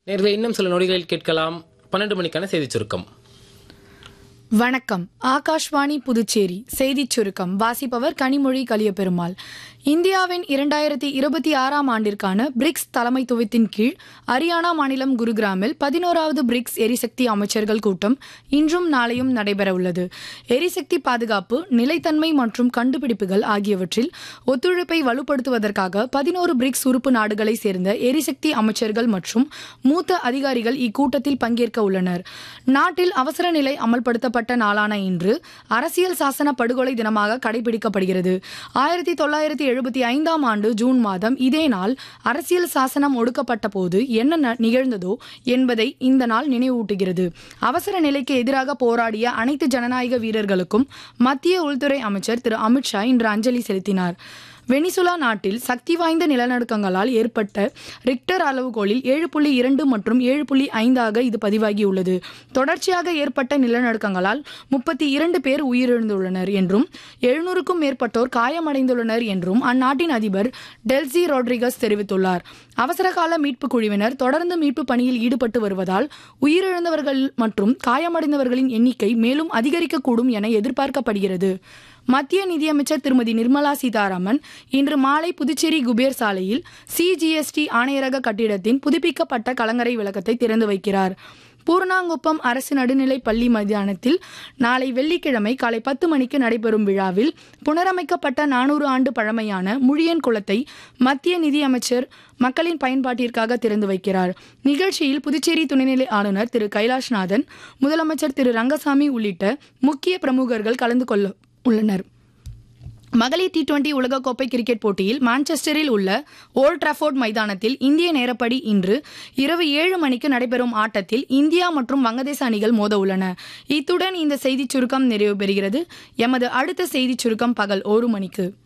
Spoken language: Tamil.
நேர்களை இன்னும் சில நொடிகளில் கேட்கலாம் பன்னெண்டு மணிக்கான செய்திச் சுருக்கம் வணக்கம் ஆகாஷ்வாணி புதுச்சேரி செய்திச் சுருக்கம் வாசிப்பவர் கனிமொழி கலியபெருமாள் இந்தியாவின் இரண்டாயிரத்தி இருபத்தி ஆறாம் ஆண்டிற்கான பிரிக்ஸ் தலைமைத்துவத்தின் கீழ் ஹரியானா மாநிலம் குருகிராமில் பதினோராவது பிரிக்ஸ் எரிசக்தி அமைச்சர்கள் கூட்டம் இன்றும் நாளையும் நடைபெறவுள்ளது எரிசக்தி பாதுகாப்பு நிலைத்தன்மை மற்றும் கண்டுபிடிப்புகள் ஆகியவற்றில் ஒத்துழைப்பை வலுப்படுத்துவதற்காக பதினோரு பிரிக்ஸ் உறுப்பு நாடுகளைச் சேர்ந்த எரிசக்தி அமைச்சர்கள் மற்றும் மூத்த அதிகாரிகள் இக்கூட்டத்தில் பங்கேற்க உள்ளனர் நாட்டில் அவசர நிலை அமல்படுத்தப்பட்ட நாளான இன்று அரசியல் சாசன படுகொலை தினமாக கடைபிடிக்கப்படுகிறது ஆயிரத்தி தொள்ளாயிரத்தி எழுபத்தி ஐந்தாம் ஆண்டு ஜூன் மாதம் இதே நாள் அரசியல் சாசனம் ஒடுக்கப்பட்ட போது என்ன ந- நிகழ்ந்ததோ என்பதை இந்த நாள் நினைவூட்டுகிறது அவசர நிலைக்கு எதிராக போராடிய அனைத்து ஜனநாயக வீரர்களுக்கும் மத்திய உள்துறை அமைச்சர் திரு அமித்ஷா இன்று அஞ்சலி செலுத்தினார் வெனிசுலா நாட்டில் சக்தி வாய்ந்த நிலநடுக்கங்களால் ஏற்பட்ட ரிக்டர் அளவுகோலில் ஏழு புள்ளி இரண்டு மற்றும் ஏழு புள்ளி ஐந்தாக இது பதிவாகியுள்ளது தொடர்ச்சியாக ஏற்பட்ட நிலநடுக்கங்களால் முப்பத்தி இரண்டு பேர் உயிரிழந்துள்ளனர் என்றும் எழுநூறுக்கும் மேற்பட்டோர் காயமடைந்துள்ளனர் என்றும் அந்நாட்டின் அதிபர் டெல்சி ரோட்ரிகஸ் தெரிவித்துள்ளார் அவசரகால மீட்புக் குழுவினர் தொடர்ந்து மீட்பு பணியில் ஈடுபட்டு வருவதால் உயிரிழந்தவர்கள் மற்றும் காயமடைந்தவர்களின் எண்ணிக்கை மேலும் அதிகரிக்கக்கூடும் என எதிர்பார்க்கப்படுகிறது மத்திய நிதியமைச்சர் திருமதி நிர்மலா சீதாராமன் இன்று மாலை புதுச்சேரி குபேர் சாலையில் சிஜிஎஸ்டி ஆணையரக கட்டிடத்தின் புதுப்பிக்கப்பட்ட கலங்கரை விளக்கத்தை திறந்து வைக்கிறார் பூர்ணாங்குப்பம் அரசு நடுநிலை பள்ளி மைதானத்தில் நாளை வெள்ளிக்கிழமை காலை பத்து மணிக்கு நடைபெறும் விழாவில் புனரமைக்கப்பட்ட நானூறு ஆண்டு பழமையான முழியன் குளத்தை மத்திய நிதியமைச்சர் மக்களின் பயன்பாட்டிற்காக திறந்து வைக்கிறார் நிகழ்ச்சியில் புதுச்சேரி துணைநிலை ஆளுநர் திரு கைலாஷ்நாதன் முதலமைச்சர் திரு ரங்கசாமி உள்ளிட்ட முக்கிய பிரமுகர்கள் கலந்து கொள்ள உள்ளனர் மகளிர் டி டுவெண்டி உலகக்கோப்பை கிரிக்கெட் போட்டியில் மான்செஸ்டரில் உள்ள ஓல்ட் ட்ராஃபோர்ட் மைதானத்தில் இந்திய நேரப்படி இன்று இரவு ஏழு மணிக்கு நடைபெறும் ஆட்டத்தில் இந்தியா மற்றும் வங்கதேச அணிகள் மோத உள்ளன இத்துடன் இந்த செய்திச் சுருக்கம் நிறைவு பெறுகிறது எமது அடுத்த செய்திச் சுருக்கம் பகல் ஒரு மணிக்கு